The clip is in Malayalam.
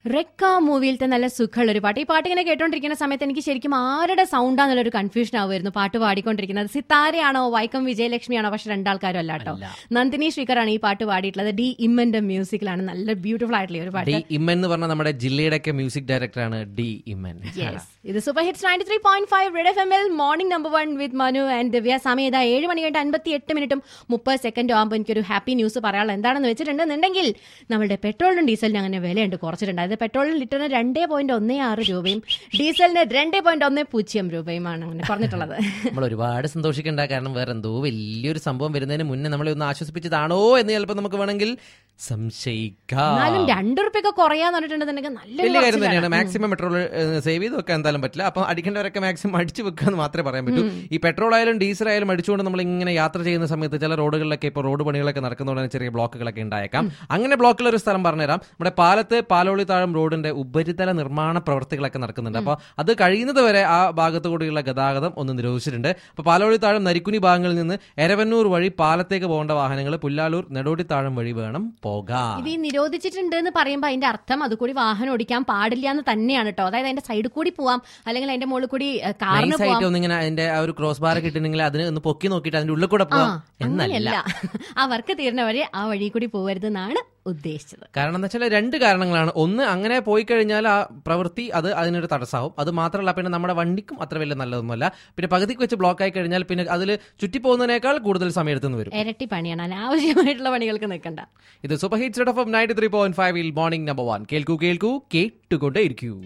റെക്ക മൂവിയിലത്തെ നല്ല സുഖമുള്ള ഒരു പാട്ട് ഈ പാട്ട് ഇങ്ങനെ കേട്ടോണ്ടിരിക്കുന്ന സമയത്ത് എനിക്ക് ശരിക്കും ആരുടെ സൗണ്ടാന്നുള്ളൊരു കൺഫ്യൂഷൻ ആവുമായിരുന്നു പാട്ട് പാടിക്കൊണ്ടിരിക്കുന്നത് സിത്താരയാണോ വൈക്കം വിജയലക്ഷ്മിയാണോ പക്ഷെ രണ്ടാൾക്കാരും അല്ല കേട്ടോ നന്ദിനി ശ്രീകറാണ് ഈ പാട്ട് പാടിയിട്ടുള്ളത് ഡി ഇമ്മന്റെ മ്യൂസിക്കിലാണ് നല്ല ബ്യൂട്ടിഫുൾ ആയിട്ടുള്ള ഒരു പാട്ട് ഡി ഇമ്മൻ എന്ന് പറഞ്ഞ നമ്മുടെ ജില്ലയുടെയൊക്കെ മ്യൂസിക് ഡയറക്ടറാണ് ഡി ഇമ്മൻ യെസ് ഇത് super hits ninety three point five red F M L morning number one with Manu and Divya സമയം ഇതാ ഏഴ് മണി കഴിഞ്ഞ് അൻപത്തി എട്ട് മിനിറ്റും മുപ്പത് സെക്കൻഡും ആകുമ്പോൾ എനിക്കൊരു ഹാപ്പി ന്യൂസ് പറയാനുള്ള എന്താണെന്ന് വെച്ചിട്ടുണ്ടെന്നുണ്ടെങ്കിൽ നമ്മുടെ പെട്രോളിനും ഡീസലിനും അങ്ങനെ വിലയുണ്ട് കുറച്ചിട്ടുണ്ട് അതായത് പെട്രോളിന് ലിറ്ററിന് രണ്ടേ പോയിന്റ് ഒന്നേ ആറ് രൂപയും ഡീസലിന് രണ്ടേ പോയിന്റ് ഒന്നേ പൂജ്യം രൂപയുമാണ് അങ്ങനെ കുറഞ്ഞിട്ടുള്ളത് നമ്മൾ ഒരുപാട് സന്തോഷിക്കണ്ട കാരണം വേറെ എന്തോ വലിയൊരു സംഭവം വരുന്നതിന് മുന്നേ നമ്മളെ ഒന്ന് ആശ്വസിപ്പിച്ചതാണോ എന്ന് ചിലപ്പോൾ നമുക്ക് വേണമെങ്കിൽ സംശയിക്കാം എന്നാലും രണ്ടു റുപ്യൊക്കെ കുറയാന്ന് പറഞ്ഞിട്ടുണ്ടെന്നുണ്ടെങ്കിൽ നല്ലൊരു വലിയ കാര്യം തന്നെയാണ് കുറച്ചിലാണ്. മാക്സിമം പെട്രോൾ സേവ് ചെയ്ത് വെക്കാൻ എന്തായാലും പറ്റില്ല അപ്പം അടിക്കേണ്ടവരൊക്കെ മാക്സിമം അടിച്ചു വെക്കുക എന്ന് മാത്രമേ പറയാൻ പറ്റൂ ഈ പെട്രോൾ ആയാലും ഡീസൽ ആയാലും അടിച്ചുകൊണ്ട് നമ്മൾ ഇങ്ങനെ യാത്ര ചെയ്യുന്ന സമയത്ത് ചില റോഡുകളിലൊക്കെ ഇപ്പോൾ റോഡ് പണികളൊക്കെ നടക്കുന്നതുകൊണ്ട് ചെറിയ ബ്ലോക്കുകളൊക്കെ ഉണ്ടായേക്കാം അങ്ങനെ ബ്ലോക്കുള്ള ഒരു സ്ഥലം പറഞ്ഞുതരാം നമ്മുടെ പാലത്ത് പാലോളി താഴം റോഡിന്റെ ഉപരിതല നിർമ്മാണ പ്രവർത്തികളൊക്കെ നടക്കുന്നുണ്ട് അപ്പോൾ അത് കഴിയുന്നത് വരെ ആ ഭാഗത്തു കൂടിയുള്ള ഗതാഗതം ഒന്ന് നിരോധിച്ചിട്ടുണ്ട് അപ്പോൾ പാലോളി താഴം നരിക്കുനി ഭാഗങ്ങളിൽ നിന്ന് എരവന്നൂർ വഴി പാലത്തേക്ക് പോകേണ്ട വാഹനങ്ങൾ പുല്ലാലൂർ നെടോടി താഴം വഴി വേണം പോകാം ഇത് ഈ നിരോധിച്ചിട്ടുണ്ട് എന്ന് പറയുമ്പോൾ അതിന്റെ അർത്ഥം അതുകൂടി വാഹനം ഓടിക്കാൻ പാടില്ല എന്ന് തന്നെയാണ് കേട്ടോ അതായത് അതിന്റെ സൈഡിൽ കൂടി പോവാം അല്ലെങ്കിൽ അതിന്റെ മുകളിൽ കൂടി ഏഹ്, കാറിന് നൈസായിട്ട് പോവാം ഒന്നിങ്ങനെ അതിന്റെ ആ ഒരു ക്രോസ് ബാർ കിട്ടുന്നെങ്കിൽ അതിന് ഒന്ന് പൊക്കി നോക്കിയിട്ട് അതിന്റെ ഉള്ളിൽ കൂടെ ആ പോവാം എന്നല്ല അങ്ങനെയല്ല ആ വർക്ക് തീർന്ന വഴി ആ വഴി കൂടി പോകരുതെന്നാണ് ഉദ്ദേശിച്ചത് കാരണം എന്താ വെച്ചാൽ രണ്ട് കാരണങ്ങളാണ് ഒന്ന് അങ്ങനെ പോയി കഴിഞ്ഞാൽ ആ പ്രവൃത്തി അത് അതിനൊരു തടസ്സമാവും അത് മാത്രമല്ല പിന്നെ നമ്മുടെ വണ്ടിക്കും അത്ര വലിയ നല്ലതൊന്നുമല്ല പിന്നെ പകുതിക്ക് വെച്ച് ബ്ലോക്ക് ആയി കഴിഞ്ഞാൽ പിന്നെ അതിൽ ചുറ്റിപ്പോകുന്നതിനേക്കാൾ കൂടുതൽ സമയം എടുത്തെന്ന് വരും ഇരട്ടി പണിയാണ് അനാവശ്യമായിട്ടുള്ള പണികൾക്ക് നിൽക്കണ്ട ഇത് super hits of ninety three point five morning number one കേൾക്കൂ കേൾക്കൂ കേട്ടുകൊണ്ടേ ഇരിക്കൂ